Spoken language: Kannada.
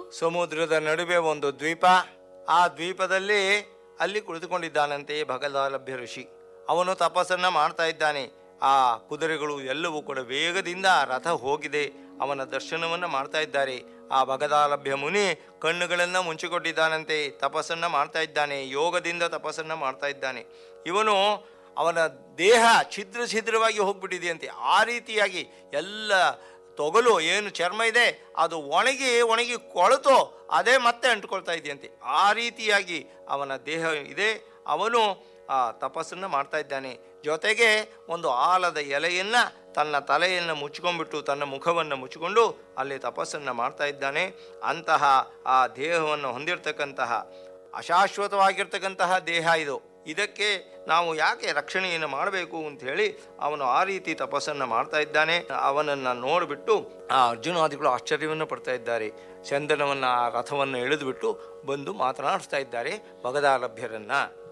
ಸಮುದ್ರದ ನಡುವೆ ಒಂದು ದ್ವೀಪ ಆ ದ್ವೀಪದಲ್ಲಿ ಅಲ್ಲಿ ಕುಳಿತುಕೊಂಡಿದ್ದಾನಂತೆ ಭಗದಾಲಭ್ಯ ಋಷಿ ಅವನು ತಪಸ್ಸನ್ನ ಮಾಡ್ತಾ ಇದ್ದಾನೆ ಆ ಕುದುರೆಗಳು ಎಲ್ಲವೂ ಕೂಡ ವೇಗದಿಂದ ರಥ ಹೋಗಿದೆ ಅವನ ದರ್ಶನವನ್ನು ಮಾಡ್ತಾ ಇದ್ದಾರೆ ಆ ಭಗದಾಲಭ್ಯ ಮುನಿ ಕಣ್ಣುಗಳನ್ನು ಮುಂಚಿಕೊಟ್ಟಿದ್ದಾನಂತೆ ತಪಸ್ಸನ್ನ ಮಾಡ್ತಾ ಇದ್ದಾನೆ ಯೋಗದಿಂದ ತಪಸ್ಸನ್ನ ಮಾಡ್ತಾ ಇದ್ದಾನೆ ಇವನು ಅವನ ದೇಹ ಛಿದ್ರ ಛಿದ್ರವಾಗಿ ಹೋಗ್ಬಿಟ್ಟಿದೆಯಂತೆ ಆ ರೀತಿಯಾಗಿ ಎಲ್ಲ ತೊಗಲು ಏನು ಚರ್ಮ ಇದೆ ಅದು ಒಣಗಿ ಒಣಗಿ ಕೊಳೆತು ಅದೇ ಮತ್ತೆ ಅಂಟ್ಕೊಳ್ತಾ ಇದೆಯಂತೆ ಆ ರೀತಿಯಾಗಿ ಅವನ ದೇಹ ಇದೆ ಅವನು ಆ ತಪಸ್ಸನ್ನು ಮಾಡ್ತಾ ಇದ್ದಾನೆ ಜೊತೆಗೆ ಒಂದು ಆಲದ ಎಲೆಯನ್ನು ತನ್ನ ತಲೆಯನ್ನು ಮುಚ್ಕೊಂಡ್ಬಿಟ್ಟು ತನ್ನ ಮುಖವನ್ನು ಮುಚ್ಚಿಕೊಂಡು ಅಲ್ಲಿ ತಪಸ್ಸನ್ನು ಮಾಡ್ತಾ ಇದ್ದಾನೆ ಅಂತಹ ಆ ದೇಹವನ್ನು ಹೊಂದಿರತಕ್ಕಂತಹ ಅಶಾಶ್ವತವಾಗಿರ್ತಕ್ಕಂತಹ ದೇಹ ಇದು ಇದಕ್ಕೆ ನಾವು ಯಾಕೆ ರಕ್ಷಣೆಯನ್ನು ಮಾಡಬೇಕು ಅಂತ ಹೇಳಿ ಅವನು ಆ ರೀತಿ ತಪಸ್ಸನ್ನು ಮಾಡ್ತಾ ಇದ್ದಾನೆ ಅವನನ್ನು ನೋಡಿಬಿಟ್ಟು ಆ ಅರ್ಜುನಾದಿಗಳು ಆಶ್ಚರ್ಯವನ್ನು ಪಡ್ತಾ ಇದ್ದಾರೆ ಚಂದನವನ್ನು ಆ ರಥವನ್ನು ಎಳೆದುಬಿಟ್ಟು ಬಂದು ಮಾತನಾಡಿಸ್ತಾ ಇದ್ದಾರೆ ಭಗದಾಲಭ್ಯರನ್ನ